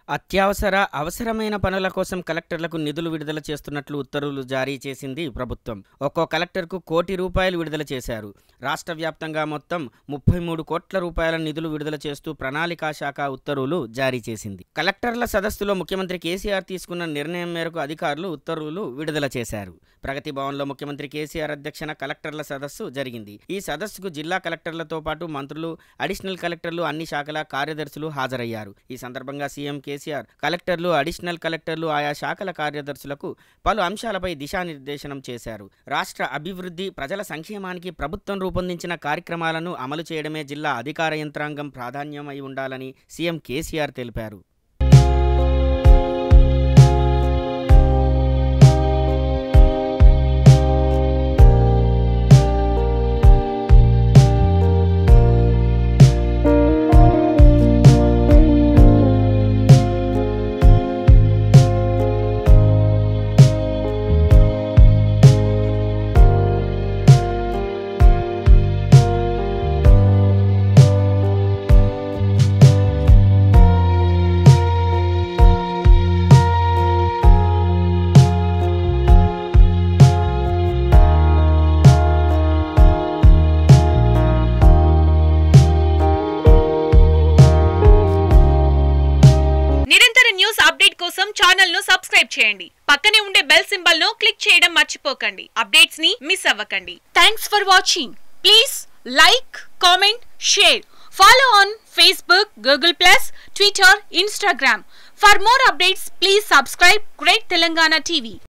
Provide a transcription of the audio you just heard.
అత్యవసర అవసరమైన పనుల కోసం కలెక్టర్లకు నిధులు విడుదల చేస్తున్నట్లు ఉత్తర్వులు జారీ చేసింది ప్రభుత్వం ఒక్కో కలెక్టర్కు కోటి రూపాయలు విడుదల చేశారు రాష్ట్ర వ్యాప్తంగా మొత్తం ముప్పై మూడు కోట్ల రూపాయల నిధులు విడుదల చేస్తూ ప్రణాళికా శాఖ ఉత్తర్వులు జారీ చేసింది కలెక్టర్ల సదస్సులో ముఖ్యమంత్రి కేసీఆర్ తీసుకున్న నిర్ణయం మేరకు అధికారులు ఉత్తర్వులు విడుదల చేశారు ప్రగతి భవన్లో ముఖ్యమంత్రి కేసీఆర్ అధ్యక్షన కలెక్టర్ల సదస్సు జరిగింది ఈ సదస్సుకు జిల్లా కలెక్టర్లతో పాటు మంత్రులు అడిషనల్ కలెక్టర్లు అన్ని శాఖల కార్యదర్శులు హాజరయ్యారు ఈ సందర్భంగా సీఎం కేసీఆర్ కలెక్టర్లు అడిషనల్ కలెక్టర్లు ఆయా శాఖల కార్యదర్శులకు పలు అంశాలపై దిశానిర్దేశనం చేశారు రాష్ట్ర అభివృద్ధి ప్రజల సంక్షేమానికి ప్రభుత్వం రూపొందించిన కార్యక్రమాలను అమలు చేయడమే జిల్లా అధికార యంత్రాంగం ప్రాధాన్యమై ఉండాలని సీఎం కేసీఆర్ తెలిపారు నిరంతర న్యూస్ అప్డేట్ కోసం ఛానల్ ను సబ్స్క్రైబ్ చేయండి పక్కనే ఉండే బెల్ సింబల్ ను క్లిక్ చేయడం మర్చిపోకండి అప్డేట్స్ ని మిస్ అవ్వకండి thanks for watching please like comment share follow on Facebook Google plus Twitter Instagram for more updates please subscribe great Telangana TV